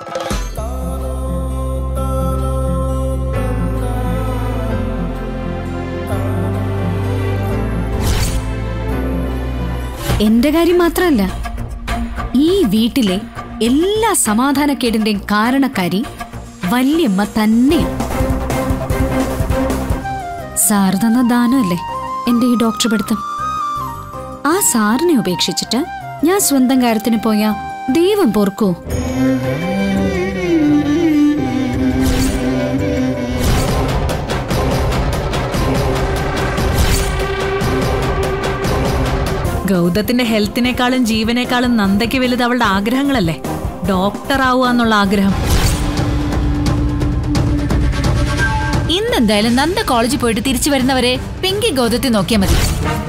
എന്റെ കാര്യം മാത്രമല്ല ഈ വീട്ടിലെ എല്ലാ സമാധാനക്കേടിന്റെയും കാരണക്കാരി വല്യമ്മ തന്നെയാണ് സാറ് തന്ന ദാനമല്ലേ എന്റെ ഈ ഡോക്ടർ പഠിത്തം ആ സാറിനെ ഉപേക്ഷിച്ചിട്ട് ഞാൻ സ്വന്തം കാര്യത്തിന് പോയാ ദൈവം പൊറുക്കോ ഗൗതത്തിന്റെ ഹെൽത്തിനേക്കാളും ജീവനേക്കാളും നന്ദയ്ക്ക് വലുത് അവളുടെ ആഗ്രഹങ്ങളല്ലേ ഡോക്ടർ ആവുക എന്നുള്ള ആഗ്രഹം ഇന്നെന്തായാലും നന്ദ കോളേജിൽ പോയിട്ട് തിരിച്ചു വരുന്നവരെ പിങ്കി ഗോതത്തിൽ നോക്കിയാൽ മതി